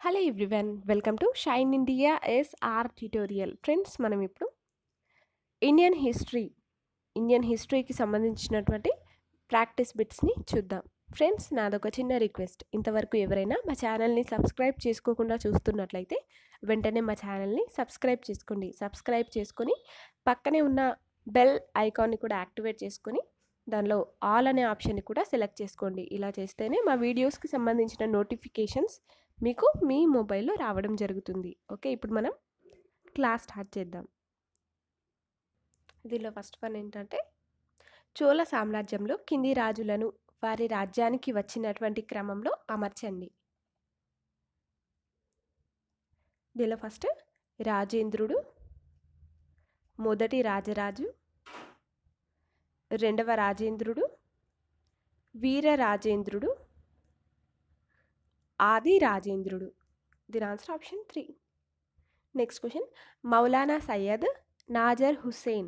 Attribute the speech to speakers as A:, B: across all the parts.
A: hello everyone welcome to Shine India SR tutorial friends మనం ఇప్పుడు Indian history Indian హిస్టరీకి సంబంధించినటువంటి practice బిట్స్ని చూద్దాం friends నాదొక చిన్న రిక్వెస్ట్ ఇంతవరకు ఎవరైనా మా ఛానల్ని సబ్స్క్రైబ్ చేసుకోకుండా చూస్తున్నట్లయితే వెంటనే మా ఛానల్ని సబ్స్క్రైబ్ చేసుకోండి సబ్స్క్రైబ్ చేసుకొని పక్కనే ఉన్న బెల్ ఐకాన్ని కూడా యాక్టివేట్ చేసుకొని దానిలో ఆల్ అనే ఆప్షన్ని కూడా సెలెక్ట్ చేసుకోండి ఇలా చేస్తేనే మా వీడియోస్కి సంబంధించిన నోటిఫికేషన్స్ మీకు మీ మొబైల్లో రావడం జరుగుతుంది ఓకే ఇప్పుడు మనం క్లాస్ స్టార్ట్ చేద్దాం దీనిలో ఫస్ట్ వన్ ఏంటంటే చోళ సామ్రాజ్యంలో కింది రాజులను వారి రాజ్యానికి వచ్చినటువంటి క్రమంలో అమర్చండి దీనిలో ఫస్ట్ రాజేంద్రుడు మొదటి రాజరాజు రెండవ రాజేంద్రుడు వీర రాజేంద్రుడు ఆది రాజేంద్రుడు దీని answer option three next question Maulana Syed Nazir Hussain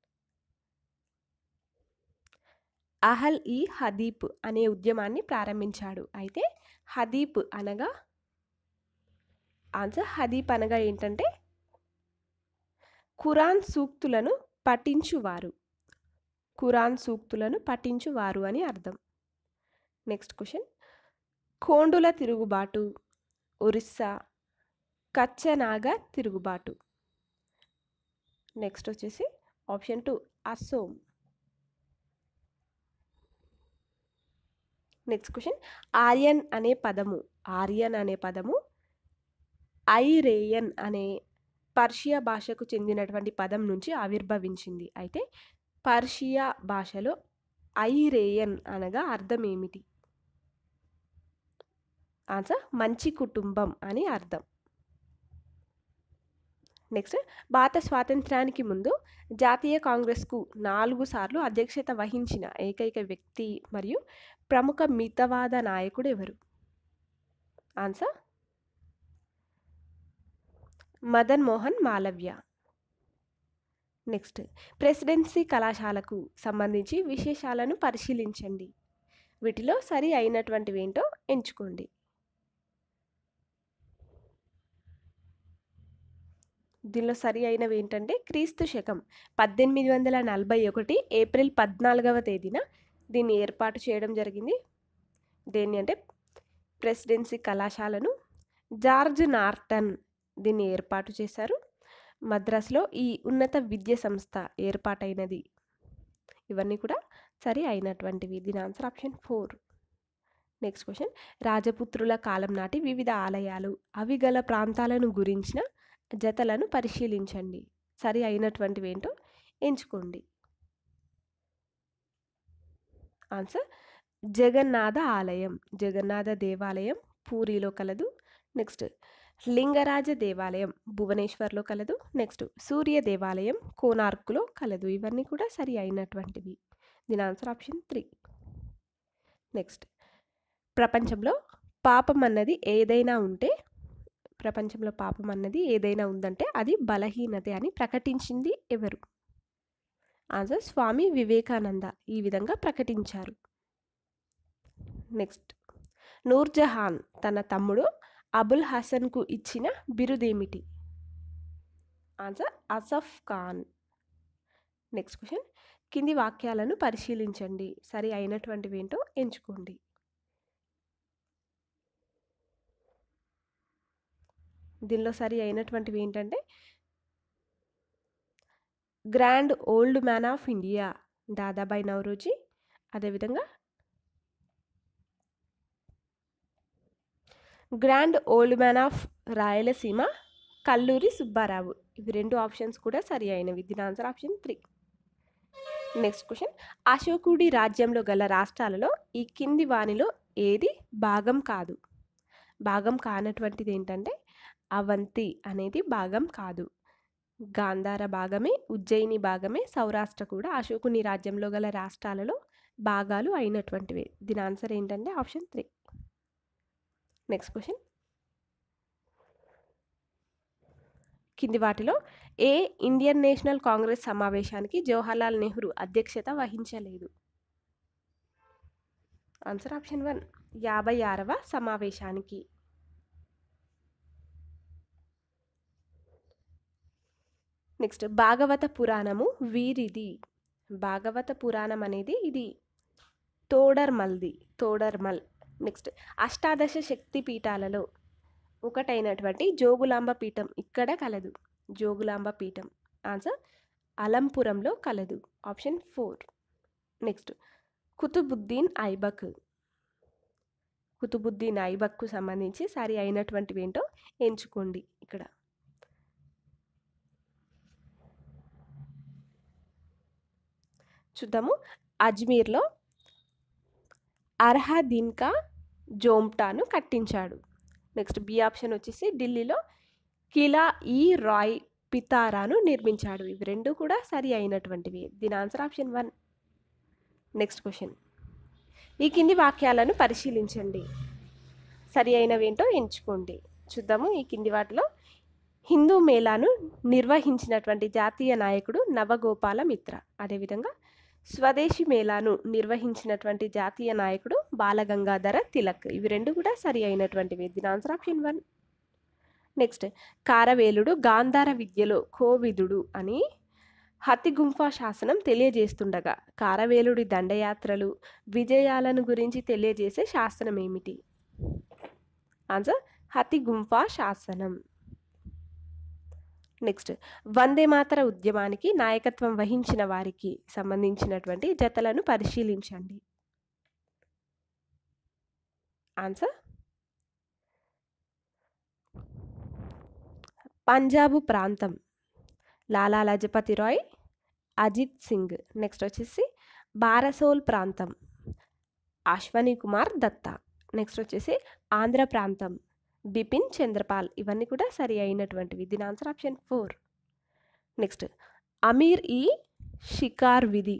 A: Ahl e Hadith అనే ఉద్యమాన్ని ప్రారంభించాడు అయితే హదీప్ అనగా ఆన్సర్ హదీప్ అనగా ఏంటంటే ఖురాన్ సూక్తులను పఠించువారు ఖురాన్ సూక్తులను పఠించువారు అని అర్థం నెక్స్ట్ క్వశ్చన్ కోండుల తిరుగుబాటు ఒరిస్సా కచ్చనాగ తిరుగుబాటు నెక్స్ట్ వచ్చేసి option two Assam next question Aryan అనే పదము ఆర్యన్ అనే పదము ఐరేయన్ అనే పర్షియా భాషకు చెందినటువంటి పదం నుంచి ఆవిర్భవించింది అయితే పర్షియా భాషలో ఐరేయన్ అనగా అర్థం ఏమిటి ఆన్సర్ మంచి కుటుంబం అని అర్థం నెక్స్ట్ భారత స్వాతంత్రానికి ముందు జాతీయ కాంగ్రెస్కు నాలుగు సార్లు అధ్యక్షత వహించిన ఏకైక వ్యక్తి మరియు ప్రముఖ మితవాద నాయకుడు ఎవరు answer Madan Mohan Malaviya next presidency కళాశాలకు సంబంధించి విశేషాలను పరిశీలించండి వీటిలో సరి అయినటువంటివి ఏంటో ఎంచుకోండి దీనిలో సరి అయినవి ఏంటంటే క్రీస్తు శకం పద్దెనిమిది వందల నలభై ఒకటి ఏప్రిల్ పద్నాలుగవ తేదీన దీన్ని ఏర్పాటు చేయడం జరిగింది దేన్ని అంటే ప్రెసిడెన్సీ కళాశాలను జార్జ్ నార్టన్ దీన్ని ఏర్పాటు చేశారు మద్రాసులో ఈ ఉన్నత విద్య సంస్థ ఏర్పాటైనది ఇవన్నీ కూడా సరి అయినటువంటివి దీని answer option four next question రాజపుత్రుల కాలం నాటి వివిధ ఆలయాలు అవి గల ప్రాంతాలను గురించిన జతలను పరిశీలించండి సరి అయినటువంటివి ఏంటో ఎంచుకోండి ఆన్సర్ జగన్నాథ ఆలయం జగన్నాథ దేవాలయం పూరిలో కలదు నెక్స్ట్ లింగరాజ దేవాలయం భువనేశ్వర్లో కలదు నెక్స్ట్ సూర్య దేవాలయం కోనార్కులో కలదు ఇవన్నీ కూడా సరి అయినటువంటివి దీని ఆన్సర్ ఆప్షన్ త్రీ నెక్స్ట్ ప్రపంచంలో పాపం అన్నది ఏదైనా ఉంటే ప్రపంచంలో పాపం అన్నది ఏదైనా ఉందంటే అది బలహీనత అని ప్రకటించింది ఎవరు ఆన్సర్ స్వామి వివేకానంద ఈ విధంగా ప్రకటించారు నెక్స్ట్ నూర్జహాన్ తన తమ్ముడు అబుల్ హసన్కు ఇచ్చిన బిరుదేమిటి answer Asaf Khan next question కింది వాక్యాలను పరిశీలించండి సరి అయినటువంటివి ఏంటో ఎంచుకోండి దీనిలో సరి అయినటువంటివి ఏంటంటే grand old man of India Dadabhai Naoroji అదేవిధంగా grand old man of Rayalaseema Kalluri Subbarao ఇవి రెండు ఆప్షన్స్ కూడా సరి అయినవి దీని answer option three next question అశోకుడి రాజ్యంలో గల రాష్ట్రాలలో ఈ కింది వానిలో ఏది భాగం కాదు భాగం కానటువంటిది ఏంటంటే అవంతి అనేది భాగం కాదు గాంధార భాగమే ఉజ్జయిని భాగమే సౌరాష్ట్ర కూడా అశోకుని రాజ్యంలో గల రాష్ట్రాలలో భాగాలు అయినటువంటివి దీని ఆన్సర్ ఏంటంటే ఆప్షన్ త్రీ నెక్స్ట్ క్వశ్చన్ కింది వాటిలో ఏ ఇండియన్ నేషనల్ కాంగ్రెస్ సమావేశానికి జవహర్లాల్ నెహ్రూ అధ్యక్షత వహించలేదు ఆన్సర్ ఆప్షన్ వన్ యాభై ఆరవ సమావేశానికి నెక్స్ట్ భాగవత పురాణము వీరిది భాగవత పురాణం అనేది ఇది తోడర్మల్ది తోడర్మల్ నెక్స్ట్ అష్టాదశ శక్తి పీఠాలలో ఒకటైనటువంటి జోగులాంబ పీఠం ఇక్కడ కలదు జోగులాంబ పీఠం ఆన్సర్ అలంపురంలో కలదు option four next Qutbuddin Aibak Qutbuddin ఐబక్కు సంబంధించి సరి అయినటువంటివి ఏంటో ఎంచుకోండి ఇక్కడ చూద్దాము అజ్మీర్లో అర్హదీన్కా జోమ్టాను కట్టించాడు నెక్స్ట్ బి ఆప్షన్ వచ్చేసి ఢిల్లీలో కిలా ఈ రాయ్ పితారాను నిర్మించాడు ఇవి రెండు కూడా సరి అయినటువంటివి దీని answer option one next question ఈ కింది వాక్యాలను పరిశీలించండి సరి అయినవేంటో ఎంచుకోండి చూద్దాము ఈ కింది వాటిలో హిందూ మేళాను నిర్వహించినటువంటి జాతీయ నాయకుడు నవగోపాల మిత్ర అదేవిధంగా స్వదేశీ మేళాను నిర్వహించినటువంటి జాతీయ నాయకుడు బాలగంగాధర తిలక్ ఇవి రెండు కూడా సరి అయినటువంటివి దీని ఆన్సర్ ఆప్షన్ వన్ నెక్స్ట్ కారవేలుడు గాంధార విద్యలో కోవిదుడు అని హతిగుంఫా శాసనం తెలియజేస్తుండగా కారవేలుడి దండయాత్రలు విజయాలను గురించి తెలియజేసే శాసనం ఏమిటి ఆన్సర్ హతిగుంఫా శాసనం నెక్స్ట్ వందే మాతర ఉద్యమానికి నాయకత్వం వహించిన వారికి సంబంధించినటువంటి జతలను పరిశీలించండి ఆన్సర్ పంజాబు ప్రాంతం లాలా లజపతి రాయ్ అజిత్ సింగ్ నెక్స్ట్ వచ్చేసి బారసోల్ ప్రాంతం అశ్వని కుమార్ దత్తా నెక్స్ట్ వచ్చేసి ఆంధ్ర ప్రాంతం బిపిన్ చంద్రపాల్ ఇవన్నీ కూడా సరి అయినటువంటివి దీని answer option four next Amir e Shikar విధి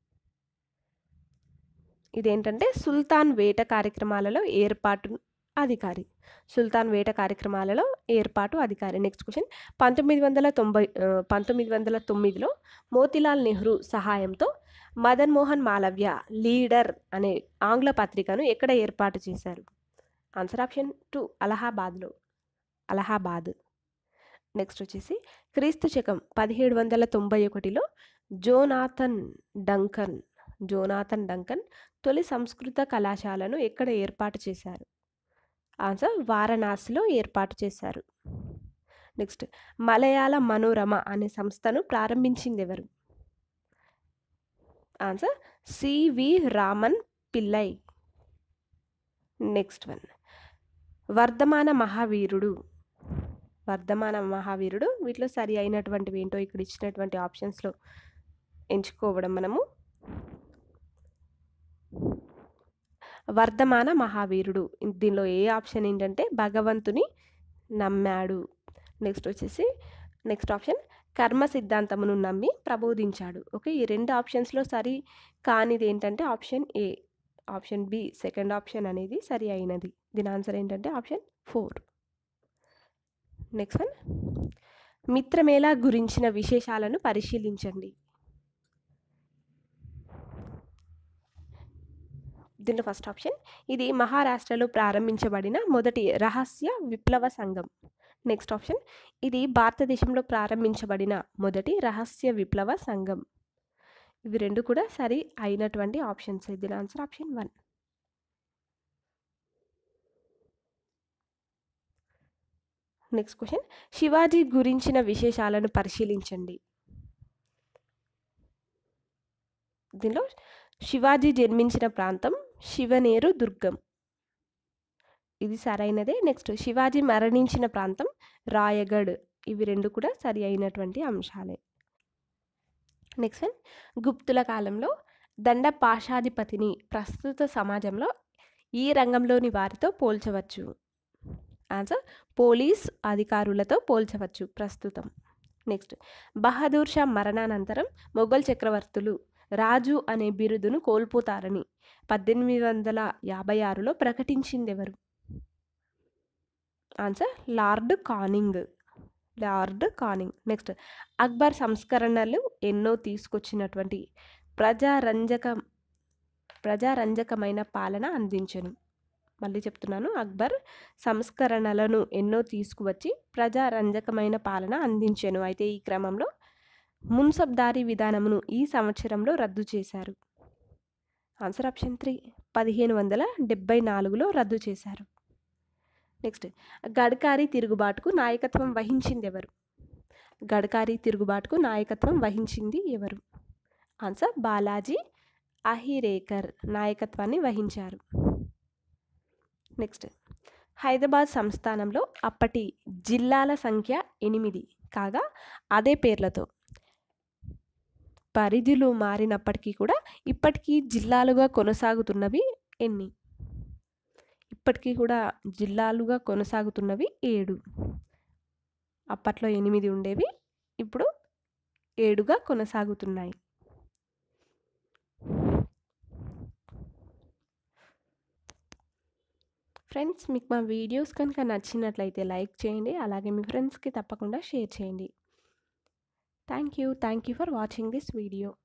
A: ఇదేంటంటే సుల్తాన్ వేట కార్యక్రమాలలో ఏర్పాటు అధికారి సుల్తాన్ వేట కార్యక్రమాలలో ఏర్పాటు అధికారి నెక్స్ట్ క్వశ్చన్ పంతొమ్మిది వందల తొంభై ఆ, పంతొమ్మిది వందల తొమ్మిదిలో మోతిలాల్ నెహ్రూ సహాయంతో మదన్ మోహన్ మాలవ్య లీడర్ అనే ఆంగ్ల పత్రికను ఎక్కడ ఏర్పాటు చేశారు ఆన్సర్ ఆప్షన్ టూ అలహాబాద్లో అలహాబాద్ నెక్స్ట్ వచ్చేసి క్రీస్తు శకం పదిహేడు వందల తొంభై ఒకటిలో జోనాథన్ డంకన్ జోనాథన్ డంకన్ తొలి సంస్కృత కళాశాలను ఎక్కడ ఏర్పాటు చేశారు ఆన్సర్ వారణాసిలో ఏర్పాటు చేశారు నెక్స్ట్ మలయాళ మనోరమ అనే సంస్థను ప్రారంభించింది ఎవరు answer CV Raman Pillai next one Vardhamana మహావీరుడు వర్ధమాన మహావీరుడు వీటిలో సరి అయినటువంటివి ఏంటో ఇక్కడ ఇచ్చినటువంటి ఆప్షన్స్లో ఎంచుకోవడం మనము వర్ధమాన మహావీరుడు దీనిలో ఏ ఆప్షన్ ఏంటంటే భగవంతుని నమ్మాడు నెక్స్ట్ వచ్చేసి నెక్స్ట్ ఆప్షన్ కర్మ సిద్ధాంతమును నమ్మి ప్రబోధించాడు ఓకే ఈ రెండు ఆప్షన్స్లో సరి కానిది ఏంటంటే option A option B second option అనేది సరి అయినది దీని ఆన్సర్ ఏంటంటే option four next one Mitramela గురించిన విశేషాలను పరిశీలించండి దీంట్లో ఫస్ట్ ఆప్షన్ ఇది మహారాష్ట్రలో ప్రారంభించబడిన మొదటి రహస్య విప్లవ సంఘం నెక్స్ట్ ఆప్షన్ ఇది భారతదేశంలో ప్రారంభించబడిన మొదటి రహస్య విప్లవ సంఘం ఇవి రెండు కూడా సరి అయినటువంటి ఆప్షన్స్ దీని answer option one next question Shivaji గురించిన విశేషాలను పరిశీలించండి దీనిలో శివాజీ జన్మించిన ప్రాంతం శివనేరు దుర్గం ఇది సరైనదే నెక్స్ట్ శివాజీ మరణించిన ప్రాంతం రాయగఢ్ ఇవి రెండు కూడా సరి అయినటువంటి అంశాలే నెక్స్ట్ వన్ గుప్తుల కాలంలో దండ పాషాధిపతిని ప్రస్తుత సమాజంలో ఈ రంగంలోని వారితో పోల్చవచ్చు ఆన్సర్ పోలీస్ అధికారులతో పోల్చవచ్చు ప్రస్తుతం నెక్స్ట్ బహదూర్ షా మరణానంతరం మొఘల్ చక్రవర్తులు రాజు అనే బిరుదును కోల్పోతారని పద్దెనిమిది వందల యాభై ఆరులో ప్రకటించింది ఎవరు answer Lord Canning Lord Canning next Akbar సంస్కరణలు ఎన్నో తీసుకొచ్చినటువంటి ప్రజారంజక ప్రజారంజకమైన పాలన అందించను మళ్ళీ చెప్తున్నాను అక్బర్ సంస్కరణలను ఎన్నో తీసుకువచ్చి ప్రజారంజకమైన పాలన అందించెను అయితే ఈ క్రమంలో మున్సబ్దారీ విధానమును ఈ సంవత్సరంలో రద్దు చేశారు ఆన్సర్ ఆప్షన్ త్రీ పదిహేను వందల డెబ్బై నాలుగులో రద్దు చేశారు నెక్స్ట్ గడ్కారీ తిరుగుబాటుకు నాయకత్వం వహించింది ఎవరు గడ్కారీ తిరుగుబాటుకు నాయకత్వం వహించింది ఎవరు ఆన్సర్ బాలాజీ అహిరేకర్ నాయకత్వాన్ని వహించారు నెక్స్ట్ హైదరాబాద్ సంస్థానంలో అప్పటి జిల్లాల సంఖ్య ఎనిమిది కాగా అదే పేర్లతో పరిధులు మారినప్పటికీ కూడా ఇప్పటికీ జిల్లాలుగా కొనసాగుతున్నవి ఎన్ని ఇప్పటికీ కూడా జిల్లాలుగా కొనసాగుతున్నవి ఏడు అప్పట్లో ఎనిమిది ఉండేవి ఇప్పుడు ఏడుగా కొనసాగుతున్నాయి ఫ్రెండ్స్ మీకు మా వీడియోస్ కనుక నచ్చినట్లయితే లైక్ చేయండి అలాగే మీ ఫ్రెండ్స్కి తప్పకుండా షేర్ చేయండి thank you thank you for watching this video